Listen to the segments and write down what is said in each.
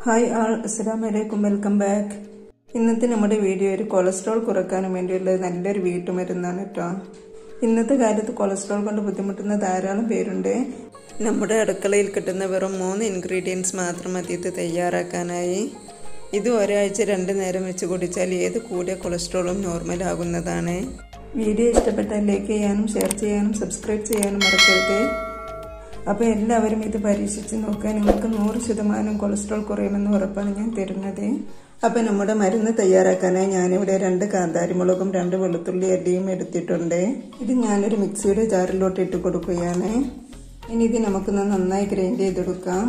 hi ആൾ അസ്സാം വലൈക്കും welcome back ഇന്നത്തെ നമ്മുടെ വീഡിയോ ഒരു കൊളസ്ട്രോൾ കുറക്കാനും വേണ്ടിയുള്ള നല്ലൊരു വീട്ടുമരുന്നാണ് കേട്ടോ ഇന്നത്തെ കാലത്ത് കൊളസ്ട്രോൾ കൊണ്ട് ബുദ്ധിമുട്ടുന്ന ധാരാളം പേരുണ്ട് നമ്മുടെ അടുക്കളയിൽ കിട്ടുന്ന വെറും മൂന്ന് ഇൻഗ്രീഡിയൻസ് മാത്രം മതി ഇത് തയ്യാറാക്കാനായി ഇത് ഒരാഴ്ച രണ്ട് നേരം വെച്ച് കുടിച്ചാൽ ഏത് കൂടിയ കൊളസ്ട്രോളും നോർമൽ ആകുന്നതാണ് വീഡിയോ ഇഷ്ടപ്പെട്ടാൽ ലൈക്ക് ചെയ്യാനും ഷെയർ ചെയ്യാനും സബ്സ്ക്രൈബ് ചെയ്യാനും മറക്കരുത് അപ്പോൾ എല്ലാവരും ഇത് പരീക്ഷിച്ച് നോക്കുക നിങ്ങൾക്ക് നൂറ് ശതമാനം കൊളസ്ട്രോൾ കുറയുമെന്ന് ഉറപ്പാണ് ഞാൻ തരുന്നത് അപ്പോൾ നമ്മുടെ മരുന്ന് തയ്യാറാക്കാനായി ഞാനിവിടെ രണ്ട് കാന്താരിമുളകും രണ്ട് വെളുത്തുള്ളി അല്ലിയും എടുത്തിട്ടുണ്ട് ഇത് ഞാനൊരു മിക്സിയുടെ ജാറിലോട്ട് ഇട്ട് കൊടുക്കുകയാണ് ഇനി ഇത് നമുക്കൊന്ന് നന്നായി ഗ്രൈൻഡ് ചെയ്തെടുക്കാം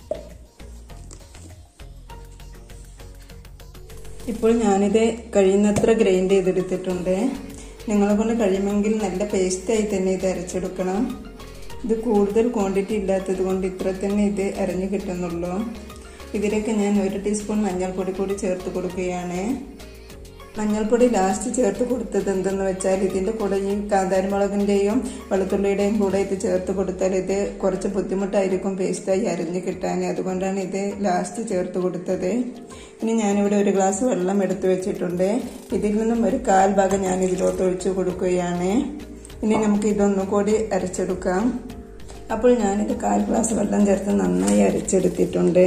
ഇപ്പോൾ ഞാനിത് കഴിയുന്നത്ര ഗ്രൈൻഡ് ചെയ്തെടുത്തിട്ടുണ്ട് നിങ്ങളെ കൊണ്ട് കഴിയുമെങ്കിൽ നല്ല പേസ്റ്റായി തന്നെ ഇത് അരച്ചെടുക്കണം ഇത് കൂടുതൽ ക്വാണ്ടിറ്റി ഇല്ലാത്തത് കൊണ്ട് ഇത്ര തന്നെ ഇത് അരഞ്ഞു കിട്ടുന്നുള്ളൂ ഇതിലേക്ക് ഞാൻ ഒരു ടീസ്പൂൺ മഞ്ഞൾപ്പൊടി കൂടി ചേർത്ത് കൊടുക്കുകയാണ് മഞ്ഞൾപ്പൊടി ലാസ്റ്റ് ചേർത്ത് കൊടുത്തത് എന്തെന്ന് വെച്ചാൽ ഇതിൻ്റെ കൂടെ ഈ കാന്താരിമുളകിൻ്റെയും വെളുത്തുള്ളിയുടെയും കൂടെ ഇത് ചേർത്ത് കൊടുത്താൽ ഇത് കുറച്ച് ബുദ്ധിമുട്ടായിരിക്കും പേസ്റ്റായി അരിഞ്ഞ് കിട്ടാൻ അതുകൊണ്ടാണ് ഇത് ലാസ്റ്റ് ചേർത്ത് കൊടുത്തത് ഇനി ഞാനിവിടെ ഒരു ഗ്ലാസ് വെള്ളം എടുത്തു വെച്ചിട്ടുണ്ട് ഇതിൽ നിന്നും ഒരു കാൽ ഭാഗം ഞാൻ ഇതിലോട്ട് ഒഴിച്ചു കൊടുക്കുകയാണ് ഇനി നമുക്ക് ഇതൊന്നും കൂടി അരച്ചെടുക്കാം അപ്പോൾ ഞാനിത് കാൽ ഗ്ലാസ് വെള്ളം ചേർത്ത് നന്നായി അരച്ചെടുത്തിട്ടുണ്ട്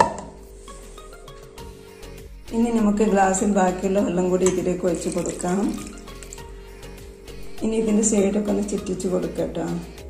ഇനി നമുക്ക് ഗ്ലാസ്സിൽ ബാക്കിയുള്ള വെള്ളം കൂടി ഇതിലേക്ക് ഒഴിച്ച് കൊടുക്കാം ഇനി ഇതിൻ്റെ സൈഡൊക്കെ ഒന്ന് ചുറ്റിച്ച് കൊടുക്കട്ടോ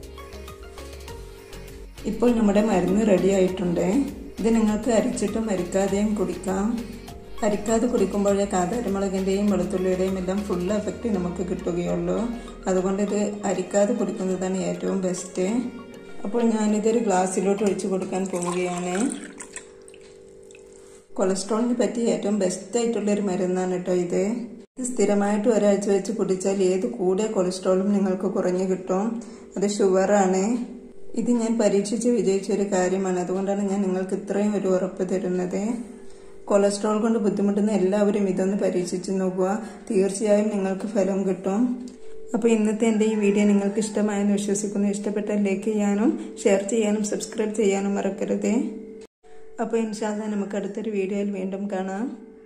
ഇപ്പോൾ നമ്മുടെ മരുന്ന് റെഡി ആയിട്ടുണ്ട് ഇത് നിങ്ങൾക്ക് അരിച്ചിട്ടും അരിക്കാതെയും കുടിക്കാം അരിക്കാതെ കുടിക്കുമ്പോഴേ കാതാരിമുളകിൻ്റെയും വെളുത്തുള്ളിയുടെയും എല്ലാം ഫുൾ എഫക്റ്റ് നമുക്ക് കിട്ടുകയുള്ളൂ അതുകൊണ്ട് ഇത് അരിക്കാതെ കുടിക്കുന്നതാണ് ഏറ്റവും ബെസ്റ്റ് അപ്പോൾ ഞാനിതൊരു ഗ്ലാസ്സിലോട്ട് ഒഴിച്ചു കൊടുക്കാൻ പോവുകയാണ് കൊളസ്ട്രോളിന് പറ്റിയ ഏറ്റവും ബെസ്റ്റ് ആയിട്ടുള്ളൊരു മരുന്നാണ് കേട്ടോ ഇത് ഇത് സ്ഥിരമായിട്ട് ഒരാഴ്ച വെച്ച് കുടിച്ചാൽ ഏത് കൂടിയ കൊളസ്ട്രോളും നിങ്ങൾക്ക് കുറഞ്ഞു കിട്ടും അത് ഷുഗറാണ് ഇത് ഞാൻ പരീക്ഷിച്ച് വിജയിച്ച ഒരു കാര്യമാണ് അതുകൊണ്ടാണ് ഞാൻ നിങ്ങൾക്ക് ഇത്രയും ഒരു ഉറപ്പ് തരുന്നത് കൊളസ്ട്രോൾ കൊണ്ട് ബുദ്ധിമുട്ടുന്ന എല്ലാവരും ഇതൊന്ന് പരീക്ഷിച്ച് നോക്കുക തീർച്ചയായും നിങ്ങൾക്ക് ഫലം കിട്ടും അപ്പോൾ ഇന്നത്തെ എൻ്റെ ഈ വീഡിയോ നിങ്ങൾക്ക് ഇഷ്ടമായെന്ന് വിശ്വസിക്കുന്നു ഇഷ്ടപ്പെട്ടാൽ ലൈക്ക് ചെയ്യാനും ഷെയർ ചെയ്യാനും സബ്സ്ക്രൈബ് ചെയ്യാനും മറക്കരുത് അപ്പോൾ ഇൻഷാല്ല നമുക്ക് അടുത്തൊരു വീഡിയോയിൽ വീണ്ടും കാണാം